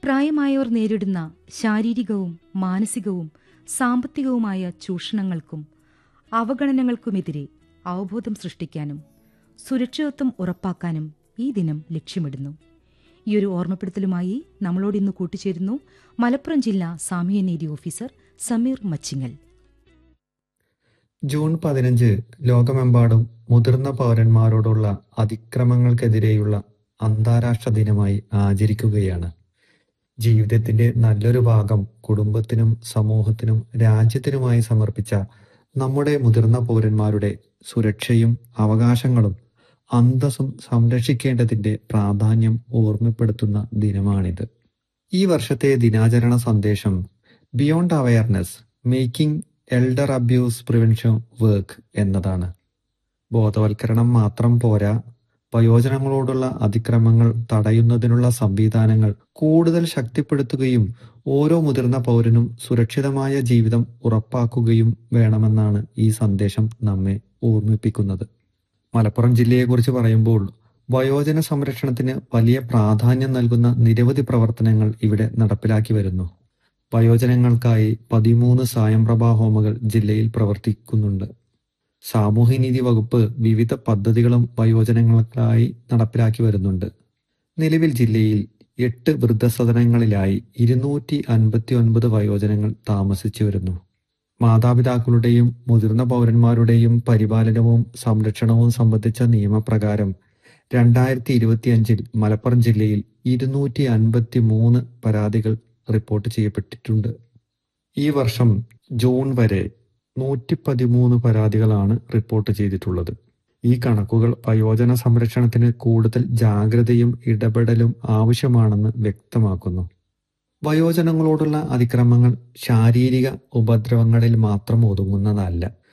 പ്രായമായവർ നേരിടുന്ന ശാരീരികവും മാനസികവും സാമ്പത്തികവുമായ ചൂഷണങ്ങൾക്കും അവഗണനകൾക്കുമെതിരെ അവബോധം സൃഷ്ടിക്കാനും സുരക്ഷിതത്വം ഉറപ്പാക്കാനും ഈ ദിനം ലക്ഷ്യമിടുന്നു ഈ ഒരു ഓർമ്മപ്പെടുത്തലുമായി നമ്മളോട് ഇന്ന് കൂട്ടിച്ചേരുന്നു മലപ്പുറം ജില്ലാ സാമൂഹ്യനീതി ഓഫീസർ സമീർ മച്ചിങ്ങൽ ജൂൺ പതിനഞ്ച് ലോകമെമ്പാടും മുതിർന്ന പൗരന്മാരോടുള്ള അതിക്രമങ്ങൾക്കെതിരെയുള്ള അന്താരാഷ്ട്ര ദിനമായി ആചരിക്കുകയാണ് ജീവിതത്തിന്റെ നല്ലൊരു ഭാഗം കുടുംബത്തിനും സമൂഹത്തിനും രാജ്യത്തിനുമായി സമർപ്പിച്ച നമ്മുടെ മുതിർന്ന പൗരന്മാരുടെ സുരക്ഷയും അവകാശങ്ങളും അന്തസ്സും സംരക്ഷിക്കേണ്ടതിന്റെ പ്രാധാന്യം ഓർമ്മപ്പെടുത്തുന്ന ദിനമാണിത് ഈ വർഷത്തെ ദിനാചരണ സന്ദേശം beyond awareness making elder abuse prevention work എന്നതാണ് ബോധവൽക്കരണം മാത്രം പോരാ വയോജനങ്ങളോടുള്ള അതിക്രമങ്ങൾ തടയുന്നതിനുള്ള സംവിധാനങ്ങൾ കൂടുതൽ ശക്തിപ്പെടുത്തുകയും ഓരോ മുതിർന്ന പൗരനും സുരക്ഷിതമായ ജീവിതം ഉറപ്പാക്കുകയും വേണമെന്നാണ് ഈ സന്ദേശം നമ്മെ ഓർമ്മിപ്പിക്കുന്നത് മലപ്പുറം ജില്ലയെക്കുറിച്ച് പറയുമ്പോൾ വയോജന സംരക്ഷണത്തിന് വലിയ പ്രാധാന്യം നൽകുന്ന നിരവധി പ്രവർത്തനങ്ങൾ ഇവിടെ നടപ്പിലാക്കി വരുന്നു വയോജനങ്ങൾക്കായി പതിമൂന്ന് സായംപ്രഭാ ഹോമുകൾ ജില്ലയിൽ പ്രവർത്തിക്കുന്നുണ്ട് സാമൂഹ്യനീതി വകുപ്പ് വിവിധ പദ്ധതികളും വയോജനങ്ങൾക്കായി നടപ്പിലാക്കി വരുന്നുണ്ട് നിലവിൽ ജില്ലയിൽ എട്ട് വൃദ്ധസദനങ്ങളിലായി ഇരുന്നൂറ്റി അൻപത്തി ഒൻപത് വയോജനങ്ങൾ താമസിച്ചു വരുന്നു മാതാപിതാക്കളുടെയും മുതിർന്ന പൗരന്മാരുടെയും പരിപാലനവും സംരക്ഷണവും സംബന്ധിച്ച നിയമപ്രകാരം രണ്ടായിരത്തി ഇരുപത്തിയഞ്ചിൽ മലപ്പുറം ജില്ലയിൽ ഇരുന്നൂറ്റി അൻപത്തി മൂന്ന് പരാതികൾ റിപ്പോർട്ട് ചെയ്യപ്പെട്ടിട്ടുണ്ട് ഈ വർഷം ജൂൺ വരെ നൂറ്റി പതിമൂന്ന് പരാതികളാണ് റിപ്പോർട്ട് ചെയ്തിട്ടുള്ളത് ഈ കണക്കുകൾ വയോജന സംരക്ഷണത്തിന് കൂടുതൽ ജാഗ്രതയും ഇടപെടലും ആവശ്യമാണെന്ന് വ്യക്തമാക്കുന്നു വയോജനങ്ങളോടുള്ള അതിക്രമങ്ങൾ ശാരീരിക ഉപദ്രവങ്ങളിൽ മാത്രം ഒതുങ്ങുന്നതല്ല